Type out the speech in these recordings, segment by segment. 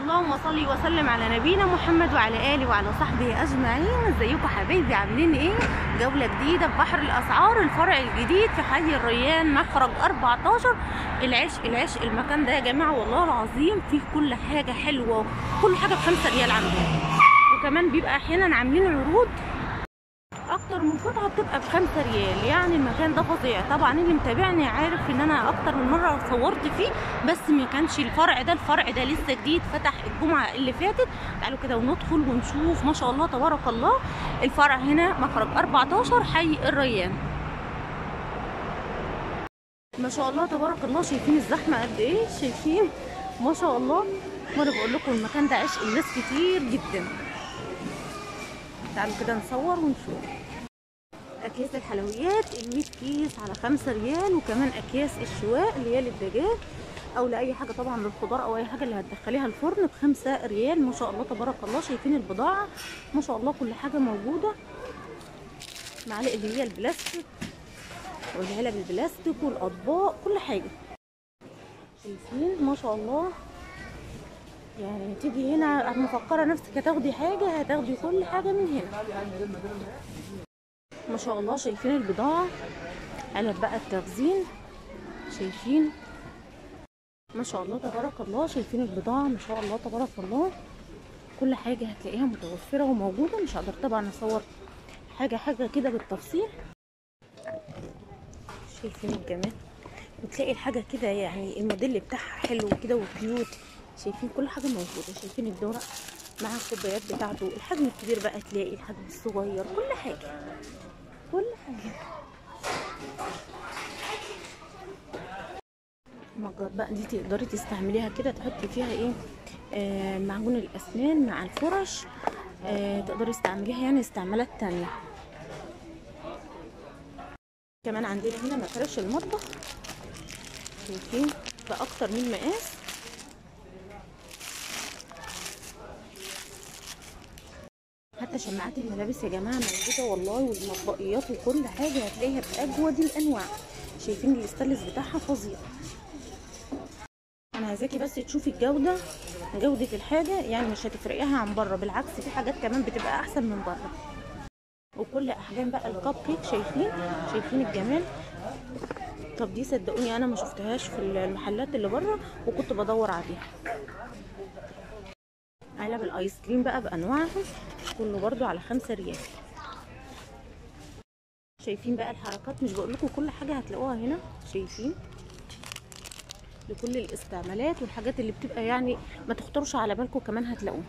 اللهم صل وسلم على نبينا محمد وعلى اله وعلى صحبه اجمعين ازيكم حبايبي عاملين ايه جوله جديده في بحر الاسعار الفرع الجديد في حي الريان مخرج 14 العشق العشق المكان ده يا جماعه والله العظيم فيه كل حاجه حلوه كل حاجه بخمسة ريال عندهم وكمان بيبقى احيانا عاملين عروض اكتر من قطعه بتبقى بخمسة ريال يعني المكان ده فظيع طبعا اللي متابعني عارف ان انا اكتر من مره صورت فيه بس ما كانش الفرع ده الفرع ده لسه جديد فتح الجمعه اللي فاتت تعالوا كده وندخل ونشوف ما شاء الله تبارك الله الفرع هنا مخرج 14 حي الريان ما شاء الله تبارك الله شايفين الزحمه قد ايه شايفين ما شاء الله وانا بقول لكم المكان ده عشق الناس كتير جدا تعالوا كده نصور ونشوف اكياس الحلويات ال 100 كيس على 5 ريال وكمان اكياس الشواء اللي هي للدجاج او لاي حاجه طبعا للخضار او اي حاجه اللي هتدخليها الفرن ب 5 ريال ما شاء الله تبارك الله شايفين البضاعه ما شاء الله كل حاجه موجوده معالق اللي هي البلاستيك والعلب البلاستيك والاطباق كل حاجه شايفين ما شاء الله يعني تيجي هنا مفكرة نفسك هتاخدي حاجة هتاخدي كل حاجة من هنا ما شاء الله شايفين البضاعة علب بقى التخزين شايفين ما شاء الله تبارك الله شايفين البضاعة ما شاء الله تبارك الله كل حاجة هتلاقيها متوفرة وموجودة مش هقدر طبعا اصور حاجة حاجة كده بالتفصيل شايفين الجمال وتلاقي الحاجة كده يعني الموديل بتاعها حلو كده وكيوت شايفين كل حاجه موجوده شايفين الدورق مع الكوبايات بتاعته الحجم الكبير بقى تلاقي الحجم الصغير كل حاجه كل حاجه مجات بقى دي تقدري تستعمليها كده تحطي فيها ايه آه معجون الاسنان مع الفرش آه تقدري تستعمليها يعني استعمالات تانية كمان عندنا هنا مفرش المطبخ شايفين باكتر من مقاس حتى شماعات الملابس يا جماعه موجوده والله والمطبقيات وكل حاجه هتلاقيها باجود الانواع شايفين الاستانلس بتاعها فظيع انا عايزاكي بس تشوفي الجوده جوده الحاجه يعني مش هتفرقيها عن بره بالعكس في حاجات كمان بتبقى احسن من بره وكل احجام بقى الكب كيك شايفين شايفين الجمال طب دي صدقوني انا ما شفتهاش في المحلات اللي بره وكنت بدور عليها علب الايس كريم بقى بانواعها كله برضو على خمسة ريال شايفين بقى الحركات مش بقول لكم كل حاجه هتلاقوها هنا شايفين لكل الاستعمالات والحاجات اللي بتبقى يعني ما تخطرش على بالكم كمان هتلاقوها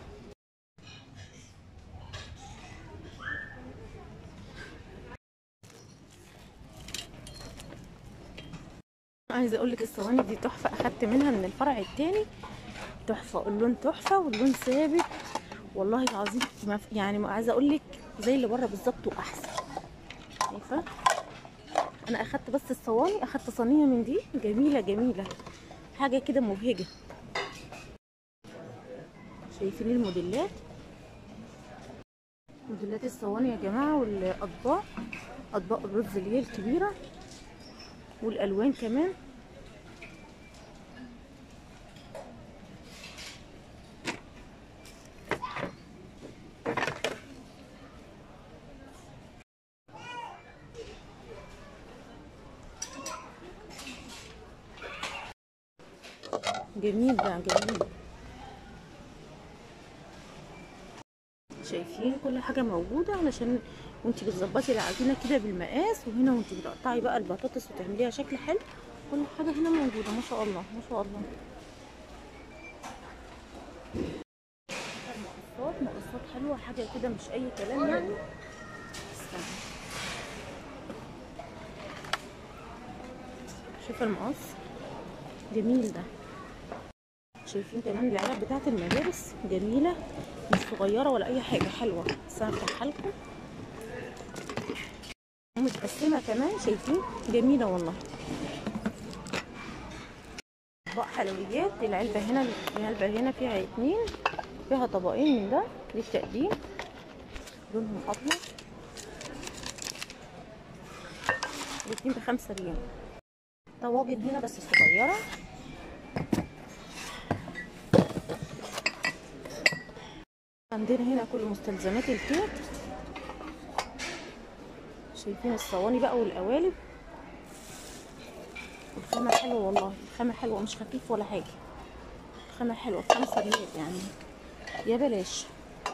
عايزه اقول لك الصواني دي تحفه اخدت منها من الفرع التاني تحفه اللون تحفه واللون ثابت والله العظيم يعني عايزه اقول لك زي اللي بره بالظبط واحسن شايفه انا اخدت بس الصواني اخدت صينيه من دي جميله جميله حاجه كده مبهجه شايفين الموديلات موديلات الصواني يا جماعه والاطباق اطباق الرز اللي هي الكبيره والالوان كمان جميل ده جميل شايفين كل حاجه موجوده علشان وانتي بتظبطي العجينه كده بالمقاس وهنا وانتي بتقطعي بقى البطاطس وتعمليها شكل حلو كل حاجه هنا موجوده ما شاء الله ما شاء الله مقصات مقصات حلوه حاجه كده مش اي كلام يعني استنى شوف المقص جميل ده شايفين كمان العلب بتاعت الملابس جميله مش صغيره ولا اي حاجه حلوه بس هفتحها لكم متقسمه كمان شايفين جميله والله اطباق حلويات العلبه هنا العلبه هنا فيها اتنين فيها طبقين من ده للتقديم لونهم ابيض الاتنين بخمسة ريال طواجن هنا بس صغيرة عندنا هنا كل مستلزمات الكيك شايفين الصواني بقى والقوالب الخامة حلوة والله الخامة حلوة مش خفيف ولا حاجة الخامة حلوة بخمسة ريال يعني يا بلاش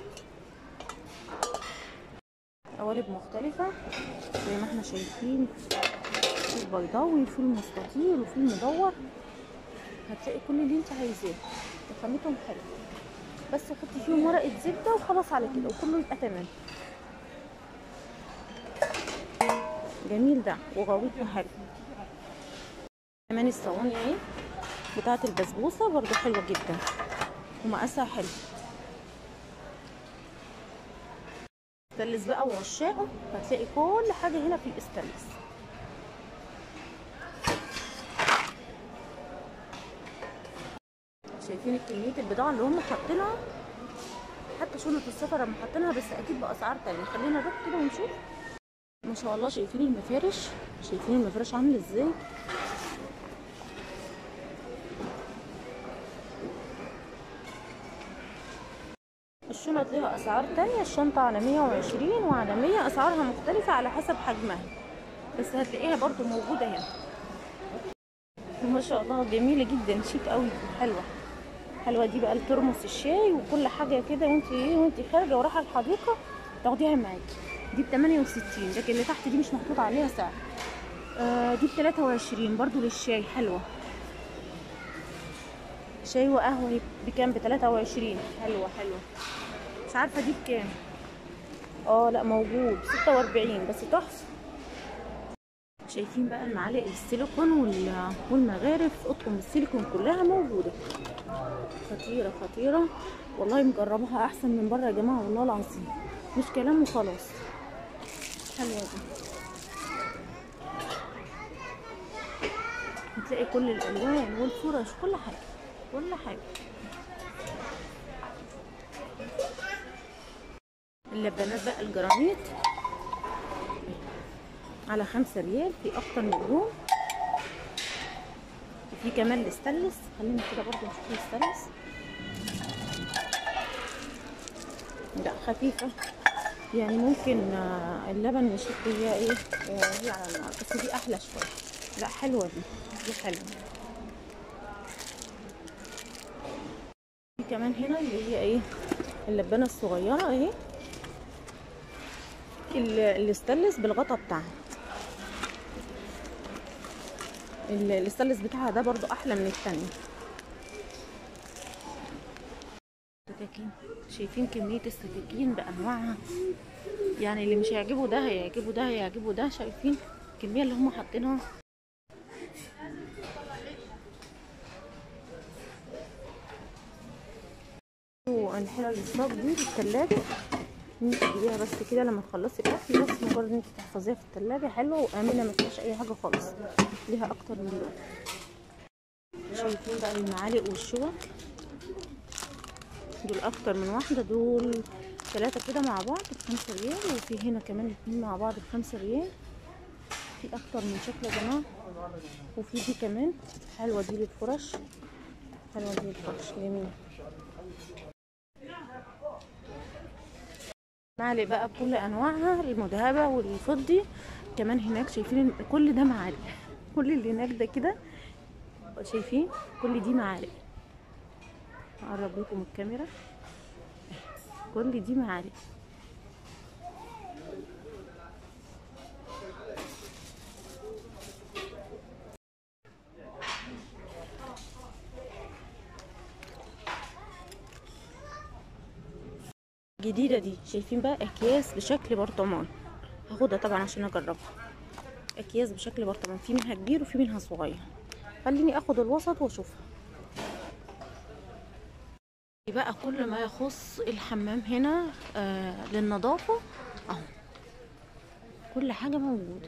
قوالب مختلفة زي ما احنا شايفين في البيضاوي وفي المستطيل وفي المدور هتلاقي كل اللي انت عايزاه وخامتهم حلوة بس حطي فيهم ورقة زبدة وخلاص على كده وكله يبقى تمام جميل ده وغويطه حلو كمان الصواني اهي بتاعة البسبوسة برضو حلوة جدا ومقاسها حلو استانلس بقى وعشاقه هتلاقي كل حاجة هنا في الاستانلس شايفين كمية البضاعة اللي هم حاطينها حتى شنطة السفر لما حاطينها بس اكيد باسعار تانية خلينا نروح كده ونشوف ما شاء الله شايفين المفارش شايفين المفارش عامل ازاي الشنط ليها اسعار تانية الشنطة على مية وعشرين وعلى مية اسعارها مختلفة على حسب حجمها بس هتلاقيها برضو موجودة هنا ما شاء الله جميلة جدا شيك قوي حلوة حلوة دي بقى الترمس الشاي وكل حاجة كده وانت ايه وانت خارجة ورايحة الحديقة تاخديها معاكي دي ب 68 لكن اللي تحت دي مش محطوط عليها سعر آه دي ب 23 برضو للشاي حلوة شاي وقهوة بكام ب 23 حلوة حلوة مش عارفة دي بكام اه لا موجود 46 بس تحفة شايفين بقى المعالق السيليكون والمغارف اطقم السيليكون كلها موجودة خطيرة خطيرة والله مجربها احسن من بره يا جماعة والله العظيم مش كلام وخلاص حلوة دي هتلاقي كل الالوان والفرش كل حاجة كل حاجة اللبانات بقى الجرانيت على خمسة ريال في اكتر من لون وفي كمان الاستانلس خلينا كده برضو نشوف الاستانلس لا خفيفة يعني ممكن اللبن نشوف هي ايه هي على النار بس دي احلى شوية لا حلوة دي دي حلوة في كمان هنا اللي هي ايه اللبانة الصغيرة اهي الاستانلس بالغطا بتاعها الاستانلس بتاعها ده برضو احلى من التانية سكاكين شايفين كمية السكاكين بأنواعها يعني اللي مش هيعجبه ده هيعجبه ده هيعجبه ده شايفين الكمية اللي هم حاطينها الحلة الصاج دي في التلاجة انت تجيبيها بس كده لما تخلصي الاكل بس مجرد ان انت تحفظيها في التلاجة حلوة وآمنة ما فيهاش أي حاجة خالص ليها أكتر من لون شايفين بقى المعالق والشوك دول اكتر من واحدة دول ثلاثة كده مع بعض بخمسة ريال وفي هنا كمان اتنين مع بعض بخمسة ريال في اكتر من شكل يا جماعة وفي دي كمان حلوة دي للفرش حلوة دي للفرش جميل معالق بقى بكل انواعها المذهبة والفضي كمان هناك شايفين كل ده معالق كل اللي هناك ده كده شايفين كل دي معالق اقرب لكم الكاميرا كل دي معالق جديدة دي شايفين بقى اكياس بشكل برطمان هاخدها طبعا عشان اجربها اكياس بشكل برطمان في منها كبير وفي منها صغير خليني اخد الوسط واشوفها بقى كل ما يخص الحمام هنا آه للنظافة اهو كل حاجة موجودة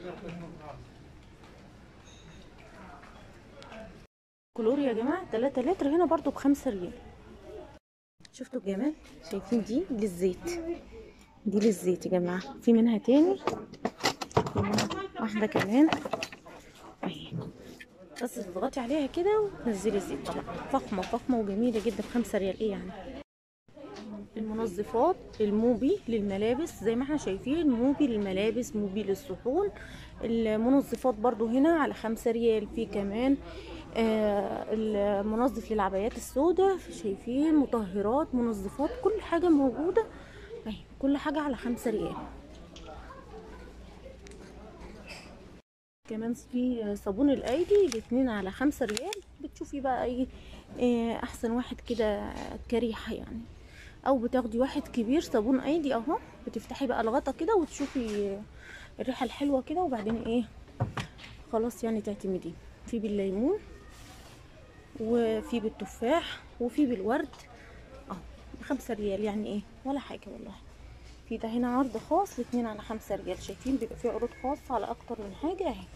كلور يا جماعة 3 لتر هنا برضو بخمسة ريال شفتوا الجمال شايفين دي للزيت دي للزيت يا جماعة في منها تاني في منها واحدة كمان اهي بس تضغطي عليها كده وتنزلي الزيت طبعا فخمة فخمة وجميلة جدا بخمسة ريال ايه يعني منظفات الموبي للملابس زي ما احنا شايفين موبي للملابس موبي للصحون المنظفات برضو هنا على خمسة ريال في كمان آه المنظف للعبايات السوداء شايفين مطهرات منظفات كل حاجة موجودة اهي كل حاجة على خمسة ريال كمان في صابون الايدي الاتنين على خمسة ريال بتشوفي بقى ايه إيه احسن واحد كده كريحة يعني او بتاخدي واحد كبير صابون ايدي اهو بتفتحي بقى الغطا كده وتشوفي الريحة الحلوة كده وبعدين ايه خلاص يعني تعتمدي في بالليمون وفي بالتفاح وفي بالورد اهو بخمسة ريال يعني ايه ولا حاجة والله في ده هنا عرض خاص الاتنين على خمسة ريال شايفين بيبقى فيه عروض خاصة على اكتر من حاجة اهي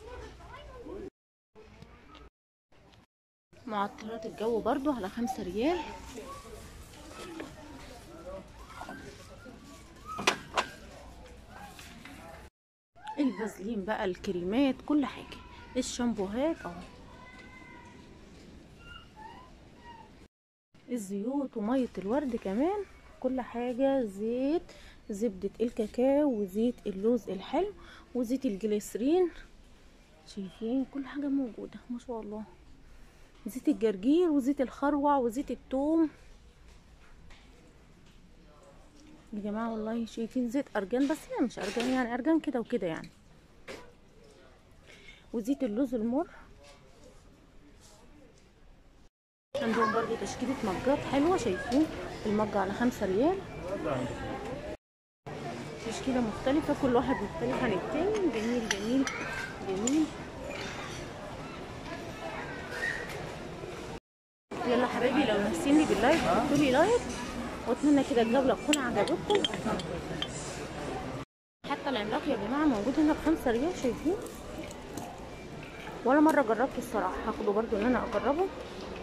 معطرات الجو برضو على خمسة ريال الفازلين بقى الكريمات كل حاجة الشامبوهات اهو الزيوت ومية الورد كمان كل حاجة زيت زبدة الكاكاو وزيت اللوز الحلو وزيت الجليسرين شايفين كل حاجة موجودة ما شاء الله زيت الجرجير وزيت الخروع وزيت الثوم يا جماعة والله شايفين زيت أرجان بس يعني مش أرجان يعني أرجان كده وكده يعني وزيت اللوز المر عندهم برضو تشكيلة مجات حلوة شايفين المج على خمسة ريال تشكيلة مختلفة كل واحد مختلف عن التاني جميل جميل جميل يلا حبايبي لو ناسيني باللايك حطوا لي لايك واتمنى كده الجوله تكون عجبتكم حتى العملاق يا جماعه موجود هنا بخمسة ريال شايفين ولا مره جربته الصراحه هاخده برضو ان انا اجربه